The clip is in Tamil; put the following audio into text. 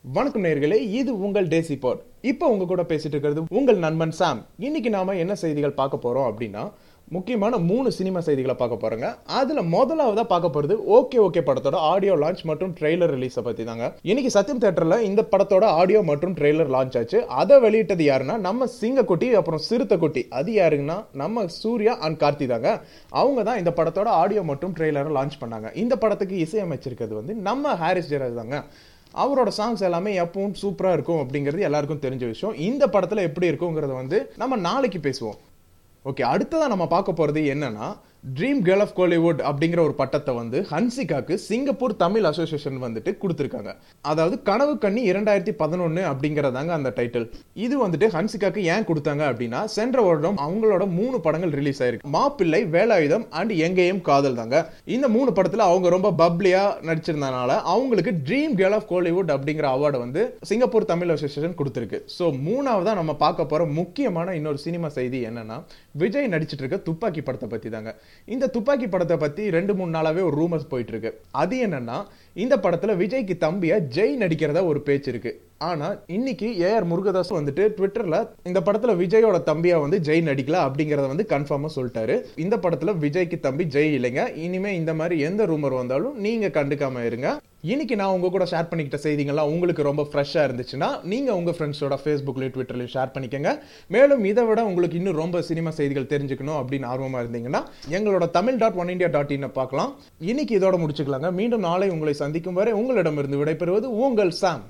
வணக்கம் நேர்களே இது உங்கள் டேசி போட் இப்போ உங்க கூட பேசிட்டு இருக்கிறது உங்கள் நண்பன் சாம் இன்னைக்கு நாம என்ன செய்திகள் பார்க்க போறோம் அப்படின்னா முக்கியமான மூணு சினிமா செய்திகளை பார்க்க போறோங்க அதுல முதலாவதா பார்க்க போறது ஓகே ஓகே படத்தோட ஆடியோ லான்ச் மற்றும் ட்ரெய்லர் ரிலீஸை பத்தி தாங்க இன்னைக்கு சத்யம் தேட்டர்ல இந்த படத்தோட ஆடியோ மற்றும் ட்ரெய்லர் லான்ச் ஆச்சு அதை வெளியிட்டது யாருன்னா நம்ம சிங்கக்குட்டி அப்புறம் சிறுத்தைக்குட்டி அது யாருங்கன்னா நம்ம சூர்யா அண்ட் கார்த்தி தாங்க அவங்க தான் இந்த படத்தோட ஆடியோ மற்றும் ட்ரெய்லரை லான்ச் பண்ணாங்க இந்த படத்துக்கு இசையமைச்சிருக்கிறது வந்து நம்ம ஹாரிஸ் ஜெயராஜ் தாங்க அவரோட சாங்ஸ் எல்லாமே எப்பவும் சூப்பரா இருக்கும் அப்படிங்கிறது எல்லாருக்கும் தெரிஞ்ச விஷயம் இந்த படத்துல எப்படி இருக்குங்கிறத வந்து நம்ம நாளைக்கு பேசுவோம் ஓகே அடுத்ததா நம்ம பார்க்க போறது என்னன்னா ட்ரீம் கேர்ள் ஆஃப் கோலிவுட் அப்படிங்கிற ஒரு பட்டத்தை வந்து ஹன்சிகாக்கு சிங்கப்பூர் தமிழ் அசோசியேஷன் வந்துட்டு கொடுத்துருக்காங்க அதாவது கனவு கண்ணி இரண்டாயிரத்தி பதினொன்னு அப்படிங்கறதாங்க அந்த டைட்டில் இது வந்துட்டு ஹன்சிகாக்கு ஏன் கொடுத்தாங்க அப்படின்னா சென்ற வருடம் அவங்களோட மூணு படங்கள் ரிலீஸ் ஆயிருக்கு மாப்பிள்ளை வேலாயுதம் அண்ட் எங்கேயும் காதல் தாங்க இந்த மூணு படத்துல அவங்க ரொம்ப பப்ளியா நடிச்சிருந்தனால அவங்களுக்கு ட்ரீம் கேர்ள் ஆஃப் கோலிவுட் அப்படிங்கிற அவார்டை வந்து சிங்கப்பூர் தமிழ் அசோசியேஷன் கொடுத்துருக்கு ஸோ மூணாவதா நம்ம பார்க்க போற முக்கியமான இன்னொரு சினிமா செய்தி என்னன்னா விஜய் நடிச்சிட்டு இருக்க துப்பாக்கி படத்தை பத்தி தாங்க இந்த துப்பாக்கி படத்தை பத்தி ரெண்டு மூணு நாளாவே ஒரு ரூமர்ஸ் போயிட்டு இருக்கு அது என்னன்னா இந்த படத்துல விஜய்க்கு தம்பியா ஜெய் நடிக்கிறதா ஒரு பேச்சு இருக்கு ஆனா இன்னைக்கு ஏஆர் முருகதாஸ் வந்துட்டு ட்விட்டர்ல இந்த படத்துல விஜயோட தம்பியா வந்து ஜெய் நடிக்கல அப்படிங்கறத வந்து கன்ஃபார்மா சொல்லிட்டாரு இந்த படத்துல விஜய்க்கு தம்பி ஜெய் இல்லைங்க இனிமே இந்த மாதிரி எந்த ரூமர் வந்தாலும் நீங்க கண்டுக்காம இருங்க இன்னைக்கு நான் உங்க கூட ஷேர் பண்ணிக்கிட்ட செய்திகள்லாம் உங்களுக்கு ரொம்ப ஃப்ரெஷ்ஷா இருந்துச்சுன்னா நீங்க உங்க ஃப்ரெண்ட்ஸோட ஃபேஸ்புக்லயும் ட்விட்டர்லயும் ஷேர் பண்ணிக்கங்க மேலும் இதை விட உங்களுக்கு இன்னும் ரொம்ப சினிமா செய்திகள் தெரிஞ்சுக்கணும் அப்படின்னு ஆர்வமா இருந்தீங்கன்னா எங்களோட Tamil dot one India dot in பார்க்கலாம் இன்னைக்கு இதோட முடிச்சுக்கலாங்க மீண்டும் நாளை உங்களை சந்திக்கும் வரை உங்களிடமிருந்து விடைபெறுவது உங்கள் சாம்